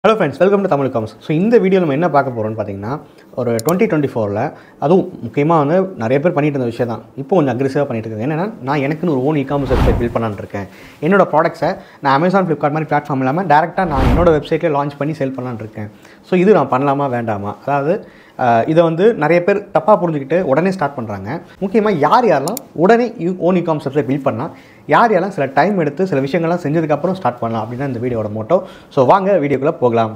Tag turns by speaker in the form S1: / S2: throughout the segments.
S1: hello friends welcome to Tamil comms so இந்த video நம்ம என்ன பார்க்க போகிறோம்னு பார்த்தீங்கன்னா ஒரு டுவெண்ட்டி டுவெண்ட்டி ஃபோரில் அதுவும் முக்கியமாக வந்து நிறைய பேர் பண்ணிட்டு இருந்த விஷயம் தான் இப்போ கொஞ்சம் அக்ரெசிவாக பண்ணிட்டு இருக்கேன் என்னன்னா நான் எனக்குன்னு ஒரு own e commerce website build பண்ணலான்னு இருக்கேன் என்னோட ப்ராடக்ட்ஸை நான் அமேசான் ஃப்ளிப்கார்ட் மாதிரி பிளாட்ஃபார்ம் இல்லாமல் டேரெக்டாக நான் என்னோட வெப்சைட்டில் லான்ச் பண்ணி சேல் பண்ணலான்னு இருக்கேன் ஸோ இது நான் பண்ணலாமா வேண்டாமா அதாவது அஹ், இதை வந்து நிறைய பேர் தப்பாக புரிஞ்சுக்கிட்டு உடனே ஸ்டார்ட் பண்ணுறாங்க முக்கியமாக யார் யாரெல்லாம் உடனே own e commerce website build பண்ணால் யார் யாரெல்லாம் சில டைம் எடுத்து சில விஷயங்கள்லாம் செஞ்சதுக்கப்புறம் ஸ்டார்ட் பண்ணலாம் அப்படின்னு தான் இந்த வீடியோட மோட்டோ ஸோ வாங்க வீடியோக்குள்ளே போகலாம்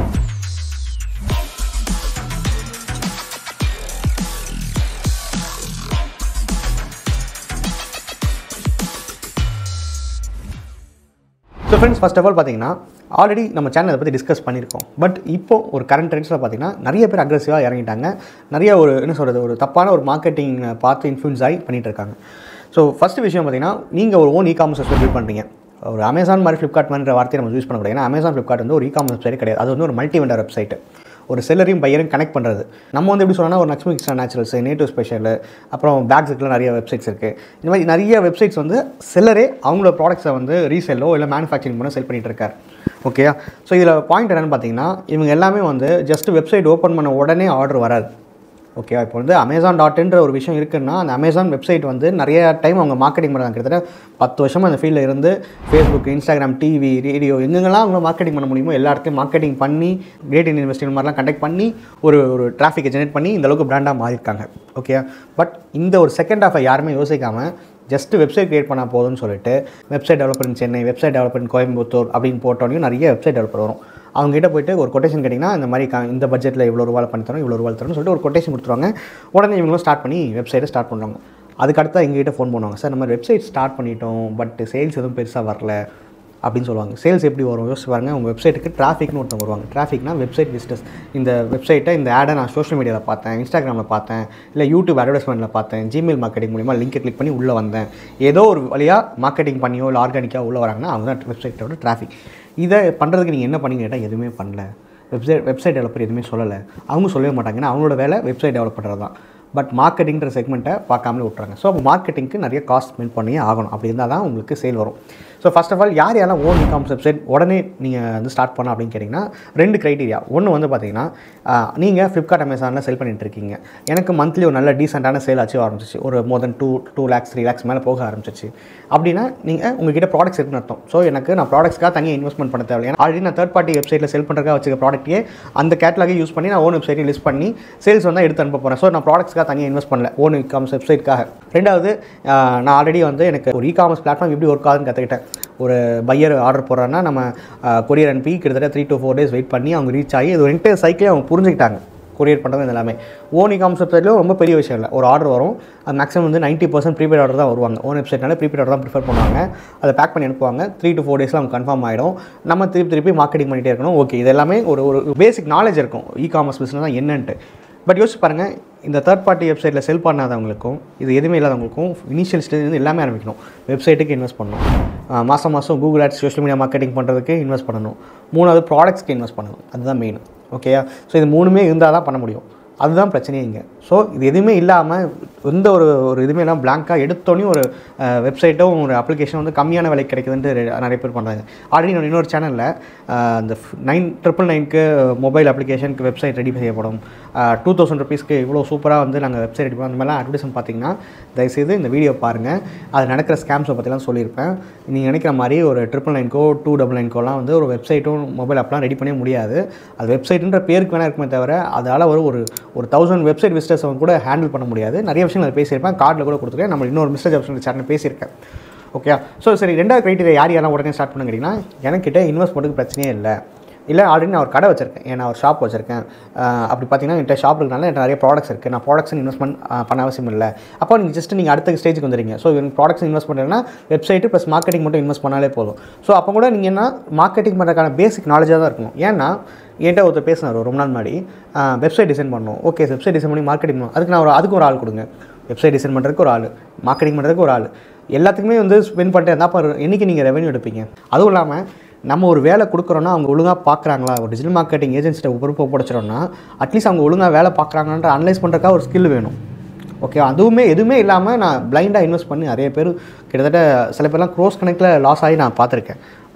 S1: so friends first of all பார்த்தீங்கன்னா ஆல்ரெடி நம்ம சேனல் அதை பற்றி டிஸ்கஸ் பண்ணியிருக்கோம் பட் இப்போ ஒரு கரண்ட் ட்ரெண்ட்ஸில் பார்த்தீங்கன்னா நிறைய பேர் அக்ரெசிவாக இறங்கிட்டாங்க நிறைய ஒரு என்ன சொல்கிறது ஒரு தப்பான ஒரு மார்க்கெட்டிங் பார்த்து இன்ஃப்ளூன்ஸ் ஆகி பண்ணிட்டு இருக்காங்க ஸோ ஃபஸ்ட் விஷயம் பார்த்தீங்கன்னா நீங்கள் ஒரு own e commerce website build பண்ணுறீங்க ஒரு அமேசான் மாதிரி ஃப்ளிப்கார்ட் மாதிரின்ற வார்த்தையை நம்ம யூஸ் பண்ணக்கூடாது ஏன்னா அமேசான் ஃப்ளிப்கார்ட் வந்து ஒரு இ காமர்ஸ் வெப்சைட் கிடையாது அது வந்து ஒரு மல்டி வெண்டர் வெப்சைட் ஒரு செல்லரையும் பையரையும் கனெக்ட் பண்ணுறது நம்ம வந்து எப்படி சொன்னால் ஒரு Lakshmi Krishna naturals native special அப்புறம் பேக்ஸுக்குலாம் நிறைய வெப்சைட்ஸ் இருக்குது இந்த மாதிரி நிறைய வெப்சைட்ஸ் வந்து செல்லரே அவங்களோட ப்ராடக்ட்ஸை வந்து ரீசெல்லோ இல்லை மேனுஃபேக்சரிங் பண்ண செல் பண்ணிட்டு இருக்காரு ஓகேயா ஸோ இதில் பாயிண்ட் என்னென்னு பார்த்தீங்கன்னா இவங்க எல்லாமே வந்து ஜஸ்ட் வெப்சைட் ஓப்பன் பண்ண உடனே ஆர்டர் வராது ஓகேவா இப்போ வந்து அமேசான் டாட்ன்ற ஒரு விஷயம் இருக்குன்னா அந்த அமேசான் வெப்சைட் வந்து நிறைய டைம் அவங்க மார்க்கெட்டிங் பண்ணுறாங்க கிட்டத்தட்ட பத்து வருஷமாக அந்த ஃபீல்டில் இருந்து ஃபேஸ்புக் இன்ஸ்டாகிராம் டிவி ரேடியோ எங்கெங்கெல்லாம் அவங்க மார்க்கெட்டிங் பண்ண முடியுமோ எல்லா இடத்துலையும் மார்க்கெட்டிங் பண்ணி கிரேட் இன்வெஸ்ட்மெண்ட் மாதிரிலாம் கண்டக்ட் பண்ணி ஒரு ஒரு டிராஃபிக்கை ஜெனரேட் பண்ணி இந்த அளவுக்கு பிராண்டாக மாறியிருக்காங்க ஓகே பட் இந்த ஒரு செகண்ட் ஹாஃபை யாருமே யோசிக்காமல் ஜஸ்ட் வெப்சைட் கிரியேட் பண்ணால் போதும்னு சொல்லிட்டு website developer in Chennai website developer in Coimbatore அப்படின்னு போட்டோன்னே நிறைய வெப்சைட் டெவலப்பர் வரும் அவங்ககிட்ட போயிட்டு ஒரு கொட்டேஷன் கேட்டிங்கன்னா இந்த மாதிரி கா- இந்த பட்ஜெட்டில் இவ்வளோ ரூபாய் பண்ணி தரோம் இவ்வளோ ரூபாய் தரோம்னு சொல்லிட்டு ஒரு கொட்டேஷன் கொடுத்துருவாங்க உடனே இவங்களும் ஸ்டார்ட் பண்ணி வெப்சைட்டை ஸ்டார்ட் பண்ணுவாங்க அதுக்கு அடுத்தா எங்ககிட்ட ஃபோன் பண்ணுவாங்க சார் நம்ம வெப்சைட் ஸ்டார்ட் பண்ணிட்டோம் பட் சேல்ஸ் எதுவும் பெருசாக வரல அப்படின்னு சொல்லுவாங்க சேல்ஸ் எப்படி வரும் யோசிச்சு பாருங்க உங்கள் வெப்சைட்டுக்கு டிராஃபிக்னு ஒருத்தவங்க வருவாங்க டிராஃபிக்னா வெப்சைட் விசிட்டர்ஸ் இந்த வெப்சைட்டை இந்த ஆடை நான் சோஷியல் மீடியாவில் பார்த்தேன் இன்ஸ்டாகிராமில் பார்த்தேன் இல்லை யூடியூப் அட்வர்டைஸ்மெண்ட்டில் பார்த்தேன் ஜிமெயில் மார்க்கெட்டிங் மூலிமா லிங்கை கிளிக் பண்ணி உள்ளே வந்தேன் ஏதோ ஒரு வழியாக மார்க்கெட்டிங் பண்ணியோ இல்லை ஆர்கானிக்காக உள்ளே வராங்கன்னா அவங்க தான் வெப்சைட்டோட டிராஃபிக் இதை பண்ணுறதுக்கு நீங்கள் என்ன பண்ணீங்க கேட்டால் எதுவுமே பண்ணல வெப்சைட் வெப்சைட் டெவலப்பர் எதுவுமே சொல்லலை அவங்க சொல்லவே மாட்டாங்க ஏன்னா அவங்களோட வேலை வெப்சைட் டெவலப் பண்ணுறது தான் பட் மார்க்கெட்டிங்கிற செக்மெண்ட்டை பார்க்காமலே விட்றாங்க ஸோ அப்போ மார்க்கெட்டிங்க்கு நிறைய காஸ்ட் ஸ்பெண்ட் பண்ணியே ஆகணும் அப்படி இருந்தால் தான் உங்களுக்கு சேல் வரும் ஸோ ஃபர்ஸ்ட் ஆஃப் ஆல் யார் யாரெல்லாம் ஓன் இன்காம் வெப்சைட் உடனே நீங்கள் வந்து ஸ்டார்ட் பண்ணலாம் அப்படின்னு கேட்டிங்கன்னா ரெண்டு க்ரைட்டீரியா ஒன்று வந்து பார்த்தீங்கன்னா நீங்கள் ஃப்ளிப்கார்ட் அமேசானில் செல் பண்ணிட்டு இருக்கீங்க எனக்கு மந்த்லி ஒரு நல்ல டீசெண்டான சேல் அச்சீவ் ஆரம்பிச்சிச்சு ஒரு more than two two lakhs three lakhs மேலே போக ஆரம்பிச்சிச்சு அப்படின்னா நீங்கள் உங்ககிட்ட ப்ராடக்ட்ஸ் இருக்குன்னு அர்த்தம் ஸோ எனக்கு நான் ப்ராடக்ட்ஸ்க்காக தனியாக இன்வெஸ்ட்மெண்ட் பண்ண தேவையில்லை ஏன்னா ஆல்ரெடி நான் தேர்ட் பார்ட்டி வெப்சைட்டில் செல் பண்ணுறதுக்காக வச்சுக்க ப்ராடக்ட்டே அந்த கேட்டலாகே யூஸ் பண்ணி நான் ஓன் வெப்சைட்டை லிஸ்ட் பண்ணி சேல்ஸ் வந்தால் எடுத்து அனுப்ப போகிறேன் ஸோ நான் ப்ராடக்ட்ஸ்க்காக தனியாக இன்வெஸ்ட் பண்ணல ஓன் இ காமர்ஸ் வெப்சைட்காக ரெண்டாவது ஆஹ், நான் ஆல்ரெடி வந்து எனக்கு ஒரு இ காமர்ஸ் பிளாட்ஃபார்ம் எப்படி ஒர்க் ஆகுதுன்னு கற்றுக்கிட்டேன் ஒரு பையர் ஆர்டர் போடுறான்னா நம்ம கொரியர் அனுப்பி கிட்டத்தட்ட three to four days wait பண்ணி அவங்க ரீச் ஆகி இது ஒரு என்டையர் சைக்கிளே அவங்க புரிஞ்சுக்கிட்டாங்க கொரியர் பண்ணுறது இது எல்லாமே ஓன் இ காமர்ஸ் வெப்சைட்லேயும் ரொம்ப பெரிய விஷயம் இல்லை ஒரு ஆர்டர் வரும் அது மேக்ஸிமம் வந்து நைன்ட்டி பர்சன்ட் ப்ரீபெய்ட் ஆர்டர் தான் வருவாங்க ஓன் வெப்சைட்னால ப்ரீபெய்ட் ஆர்டர் தான் ப்ரிஃபர் பண்ணுவாங்க அதை பேக் பண்ணி அனுப்புவாங்க த்ரீ to ஃபோர் டேஸில் அவங்க கன்ஃபார்ம் ஆகிடும் நம்ம திருப்பி திருப்பி மார்க்கெட்டிங் பண்ணிகிட்டே இருக்கணும் ஓகே இது எல்லாமே ஒரு ஒரு பேசிக் நாலேஜ் இருக்கும் இ காமர்ஸ் பிஸ்னஸ் தான் என்னன்ட்டு பட் யோசிச்சு பாருங்கள் இந்த தேர்ட் பார்ட்டி வெப்சைட்டில் செல் பண்ணாதவங்களுக்கும் இது எதுவுமே இல்லாதவங்களுக்கும் இனிஷியல் ஸ்டேஜ் எல்லாமே ஆரம்பிக்கணும் வெப்சைட்டுக்கு இன்வெஸ்ட் பண்ணணும் ஆஹ் மாதம் மாதம் Google ads social media marketing பண்ணுறதுக்கு இன்வெஸ்ட் பண்ணணும் மூணாவது ப்ராடக்ட்ஸ்க்கு இன்வெஸ்ட் பண்ணணும் அதுதான் மெயின் ஓகேயா ஸோ இது மூணுமே இருந்தால் தான் பண்ண முடியும் அதுதான் பிரச்சனையே இங்கே ஸோ இது எதுவுமே இல்லாமல் எந்த ஒரு ஒரு இதுவுமே இல்லாமல் பிளாங்காக எடுத்தோடனே ஒரு வெப்சைட்டும் ஒரு அப்ளிகேஷன் வந்து கம்மியான விலைக்கு கிடைக்குதுன்ட்டு ரெ- நிறைய பேர் பண்ணுறாங்க ஆல்ரெடி நான் இன்னொரு சேனலில் அந்த நைன் ட்ரிபிள் நைனுக்கு மொபைல் அப்ளிகேஷனுக்கு வெப்சைட் ரெடி செய்யப்படும் டூ தௌசண்ட் ருபீஸ்க்கு இவ்வளோ சூப்பராக வந்து நாங்கள் வெப்சைட் ரெடி பண்ணோம் அந்த மாதிரிலாம் அட்வர்டைஸ்மெண்ட் பார்த்தீங்கன்னா தயவுசெய்து இந்த வீடியோ பாருங்கள் அது நடக்கிற ஸ்கேம்ஸை பற்றிலாம் சொல்லியிருப்பேன் நீங்கள் நினைக்கிற மாதிரி ஒரு ட்ரிபிள் நைன்க்கோ டூ டபுள் நைன்க்கோலாம் வந்து ஒரு வெப்சைட்டும் மொபைல் ஆப்லாம் ரெடி பண்ண முடியாது அது வெப்சைட்டுன்ற பேருக்கு வேணால் இருக்குமே தவிர அதால் ஒரு ஒரு ஒரு தௌசண்ட் வெப்சைட் விசிட்டர்ஸ் கூட ஹேண்டில் பண்ண முடியாது நிறைய விஷயங்கள் அதை பேசியிருப்பேன் கார்டில் கூட கொடுத்துருக்கேன் நம்ம இன்னொரு மிஸ்டர் ஜப்சன் சேனல் பேசியிருக்கேன் ஓகே ஸோ சரி ரெண்டாவது க்ரைட்டீரியா யார் யாரெல்லாம் உடனே ஸ்டார்ட் பண்ண கேட்டிங்கன்னா எனக்கிட்ட இன்வெஸ்ட்மெண்ட்டுக்கு பிரச்சனையே இல்லை இல்லை ஆல்ரெடி நான் ஒரு கடை வச்சிருக்கேன் ஏன் நான் ஒரு ஷாப் வச்சிருக்கேன் அஹ் அப்படி பார்த்தீங்கன்னா என்கிட்ட ஷாப் இருக்கனால என்கிட்ட நிறைய ப்ராடக்ட்ஸ் இருக்குது நான் ப்ராடக்ட்ஸ் இன்வெஸ்ட்மெண்ட் பண்ண அவசியம் இல்லை அப்போ நீங்கள் ஜஸ்ட் நீங்கள் அடுத்த ஸ்டேஜுக்கு வந்துடுங்க ஸோ எனக்கு ப்ராடக்ட்ஸ் இன்வெஸ்ட் பண்ணுறேன்னா வெப்சைட்டு ப்ளஸ் மார்க்கெட்டிங் மட்டும் இன்வெஸ்ட் பண்ணாலே போதும் ஸோ அப்போ கூட நீங்கள் என்ன மார்க்கெட்டிங் பண்ணுறதுக்கான பேசிக் நாலேஜாக தான் இருக்கணும் ஏன்னா என்கிட்ட ஒருத்தர் பேசினார் ஒரு ரொம்ப நாள் முன்னாடி வெப்சைட் டிசைன் பண்ணணும் ஓகே வெப்சைட் டிசைன் பண்ணி மார்க்கெட்டிங் பண்ணணும் அதுக்கு நான் ஒரு அதுக்கு ஒரு ஆள் கொடுங்க வெப்சைட் டிசைன் பண்ணுறதுக்கு ஒரு ஆள் மார்க்கெட்டிங் பண்ணுறதுக்கு ஒரு ஆள் எல்லாத்துக்குமே வந்து ஸ்பெண்ட் பண்ணிட்டு இருந்தால் அப்போ என்றைக்கு நீங்கள் ரெவன்யூ எடுப்பீங்க அதுவும் இல்லாமல் நம்ம ஒரு வேலை கொடுக்குறோன்னா அவங்க ஒழுங்காக பார்க்குறாங்களா ஒரு டிஜிட்டல் மார்க்கெட்டிங் ஏஜென்சிட்ட பொறுப்பு ஒப்படைச்சிட்டோம்னா அட்லீஸ்ட் அவங்க ஒழுங்காக வேலை பார்க்குறாங்கன்ற அனலைஸ் பண்ணுறதுக்காக ஒரு ஸ்கில் வேணும் ஓகே அதுவுமே எதுவுமே இல்லாமல் நான் பிளைண்டாக இன்வெஸ்ட் பண்ணி நிறைய பேர் கிட்டத்தட்ட சில பேர்லாம் க்ரோஸ் கணக்கில் லாஸ் ஆகி நான் பார்த்துருக்கேன்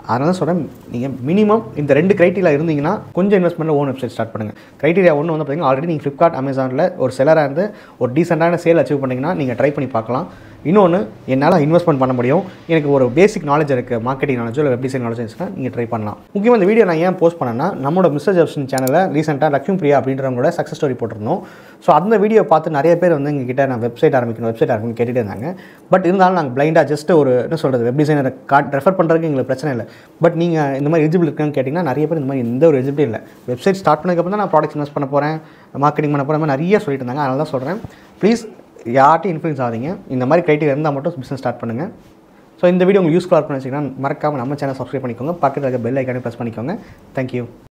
S1: அதனால சொல்கிறேன் நீங்கள் மினிமம் இந்த ரெண்டு க்ரைட்டீரியா இருந்தீங்கன்னா கொஞ்சம் இன்வெஸ்ட்மெண்ட்டில் ஓன் வெப்சைட் ஸ்டார்ட் பண்ணுங்கள் க்ரைட்டீரியா ஒன்று வந்து பார்த்தீங்கன்னா ஆல்ரெடி நீங்கள் ஃப்ளிப்கார்ட் அமேசானில் ஒரு செலராக இருந்து ஒரு டீசெண்டான சேல் அச்சீவ் பண்ணிங்கன்னா நீங்கள் ட்ரை பண்ணி பார்க்கலாம் இன்னொன்று என்னால் இன்வெஸ்ட்மெண்ட் பண்ண முடியும் எனக்கு ஒரு பேசிக் நாலேஜ் இருக்குது மார்க்கெட்டிங் நாலேஜோ இல்லை வெப் டிசைன் நாலேஜ் இருந்துச்சுன்னா நீங்கள் ட்ரை பண்ணலாம் முக்கியமாக இந்த வீடியோ நான் ஏன் போஸ்ட் பண்ணேன்னா நம்மளோட மிஸ்டர் ஜப்சன் சேனலில் ரீசெண்டாக லக்ஷ்மி பிரியா அப்படின்றவங்களோட சக்ஸஸ் ஸ்டோரி போட்டிருந்தோம் ஸோ அந்த வீடியோ பார்த்து நிறைய பேர் வந்து எங்ககிட்ட நான் வெப்சைட் ஆரம்பிக்கணும் வெப்சைட் ஆரம்பிக்கணும் கேட்டுகிட்டே இருந்தாங்க பட் இருந்தாலும் நாங்கள் பிளைண்டாக ஜஸ்ட் ஒரு என்ன சொல்கிறது வெப் டிசைனரை காட் ரெஃபர் பண்ணுறதுக்கு எங்களுக்கு பிரச்சனை இல்லை பட் நீங்கள் இந்த மாதிரி எலிஜிபிள் இருக்குன்னு கேட்டிங்கன்னா நிறைய பேர் இந்த மாதிரி எந்த ஒரு எலிஜிபிள் இல்லை வெப்சைட் ஸ்டார்ட் பண்ணதுக்கப்புறம் தான் நான் ப்ராடக்ட் இன்வெஸ்ட் பண்ண போகிறேன் மார்க்கெட்டிங் பண்ண போகிறேன் நிறைய சொல்லிட்டு இருந்தாங்க அதனால தான் சொல்கிறேன் ப்ளீஸ் யார்ட்டும் இன்ஃப்ளூயன்ஸ் ஆகாதீங்க இந்த மாதிரி க்ரைட்டீரியா இருந்தால் மட்டும் பிஸ்னஸ் ஸ்டார்ட் பண்ணுங்கள் ஸோ இந்த வீடியோ உங்களுக்கு யூஸ்ஃபுல்லாக இருக்கும்னு வச்சிங்கன்னா மறக்காமல் நம்ம சேனல் சப்ஸ்கிரைப் பண்ணிக்கோங்க பக்கத்தில் இருக்க பெல் ஐக்கானே ப்ரெஸ் பண்ணிக்கோங்க தேங்க்யூ